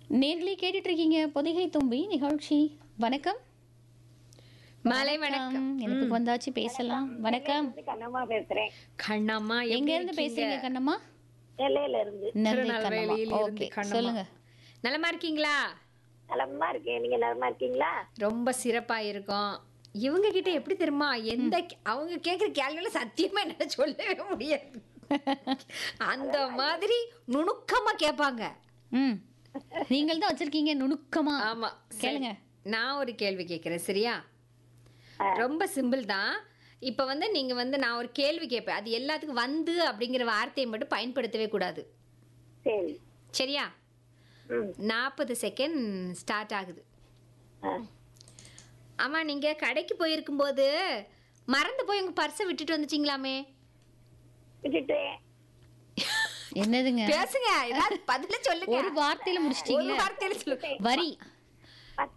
நேர்களே கேட்டுட்டு இருக்கீங்க பொதிகை தும்பி நிகழ்ச்சி வணக்கம் மாலை வணக்கம் எனக்கு வந்தாச்சு பேசலாம் வணக்கம் இருந்து கண்ணம்மா பேசுறேன் கண்ணம்மா எங்க இருந்து பேசுறீங்க கண்ணம்மா நெல்லையில இருந்து நெல்லை திருநெல்வேலியில் கண்ணம்மா இருந்து ஓகே கண்ணம்மா. சொல்லுங்க நலமா இருக்கீங்களா நலமா இருக்கேன் நீங்க நலமா இருக்கீங்களா ரொம்ப சிறப்பா இருக்கும் இவங்க கிட்ட எப்படி தெரியுமா எந்த அவங்க கேக்குற கேள்வியில சத்தியமா என்னால சொல்லவே முடியாது அந்த மாதிரி நுணுக்கமா கேட்பாங்க ம் நீங்கள் தான் வச்சிருக்கீங்க நுணுக்கமா ஆமா சரி. கேளுங்க நான் ஒரு கேள்வி கேட்கிறேன் சரியா ரொம்ப சிம்பிள் தான் இப்போ வந்து நீங்க வந்து நான் ஒரு கேள்வி கேட்பேன் அது எல்லாத்துக்கும் வந்து அப்படிங்கிற வார்த்தையை மட்டும் பயன்படுத்தவே கூடாது சரி சரியா ம் நாற்பது செகண்ட் ஸ்டார்ட் ஆகுது ஆ. ஆமா நீங்க கடைக்கு போயிருக்கும்போது மறந்து போய் உங்க பர்ஸை விட்டுட்டு வந்துட்டீங்களாமே விட்டுட்டு என்னதுங்க பேசுங்க ஏதாவது பதில சொல்லுங்க ஒரு வார்த்தையில ஒரு முடிச்சிட்டீங்களே வார்த்தையில சொல்லுங்க வரி